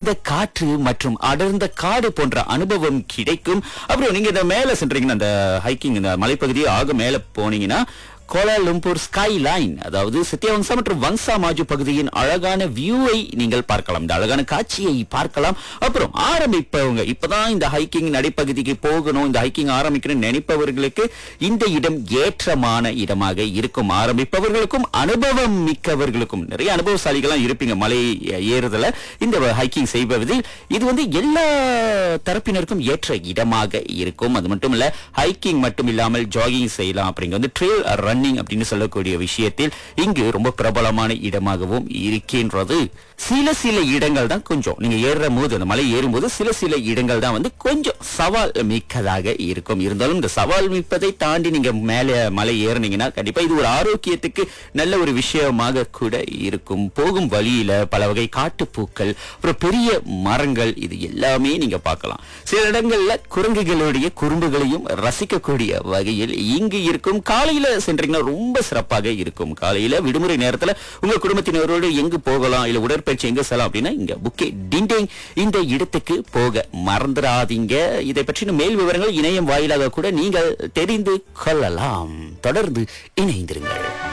குளிர்ந்த காற்று மற்றும் அடர்ந்த காடு போன்ற அனுபவம் கிடைக்கும் அப்புறம் நீங்க இந்த மேல சென்றீங்கன்னா அந்த ஹைக்கிங் இந்த மலைப்பகுதியை ஆக மேல போனீங்கன்னா கோலாலும்பூர் ஸ்கை லைன் அதாவது சத்யவங்சா மற்றும் வங்சா மாஜு பகுதியின் அழகான வியூவை நீங்கள் பார்க்கலாம் இந்த அழகான காட்சியை பார்க்கலாம் அப்புறம் ஆரம்பிப்பவங்க இப்பதான் இந்த ஹைக்கிங் நடைப்பகுதிக்கு போகணும் இந்த ஹைக்கிங் ஆரம்பிக்கணும்னு நினைப்பவர்களுக்கு இந்த இடம் ஏற்றமான இடமாக இருக்கும் ஆரம்பிப்பவர்களுக்கும் அனுபவம் மிக்கவர்களுக்கும் நிறைய அனுபவசாலிகளாம் இருப்பீங்க மலை ஏறுதல இந்த ஹைக்கிங் செய்வதில் இது வந்து எல்லா தரப்பினருக்கும் ஏற்ற இடமாக இருக்கும் அது மட்டும் இல்ல ஹைக்கிங் மட்டும் இல்லாமல் ஜாகிங் செய்யலாம் அப்படிங்க வந்து ட்ரெயில் ரன்னிங் அப்படின்னு சொல்லக்கூடிய விஷயத்தில் இங்கு ரொம்ப பிரபலமான இடமாகவும் இருக்கின்றது சில சில இடங்கள் தான் கொஞ்சம் நீங்க ஏறுற போது அந்த மலை ஏறும்போது சில சில இடங்கள் தான் வந்து கொஞ்சம் சவால் மிக்கதாக இருக்கும் இருந்தாலும் இந்த சவால் மிப்பதை தாண்டி நீங்க மேலே மலை ஏறுனீங்கன்னா கண்டிப்பா இது ஒரு ஆரோக்கியத்துக்கு நல்ல ஒரு விஷயமாக கூட இருக்கும் போகும் வழியில பல வகை காட்டுப்பூக்கள் அப்புறம் பெரிய மரங்கள் இது எல்லாமே நீங்க பார்க்கலாம் சில இடங்கள்ல குரங்குகளுடைய குறும்புகளையும் ரசிக்கக்கூடிய வகையில் இங்கு இருக்கும் காலையில சென்றீங்கன்னா ரொம்ப சிறப்பாக இருக்கும் காலையில விடுமுறை நேரத்துல உங்க குடும்பத்தினரோடு எங்கு போகலாம் இல்ல உடற்பயிற்சி எங்க செல்லலாம் அப்படின்னா இங்க புக்கே டிண்டிங் இந்த இடத்துக்கு போக மறந்துடாதீங்க இதை பற்றின மேல் விவரங்கள் இணையம் வாயிலாக கூட நீங்கள் தெரிந்து கொள்ளலாம் தொடர்ந்து இணைந்திருங்கள்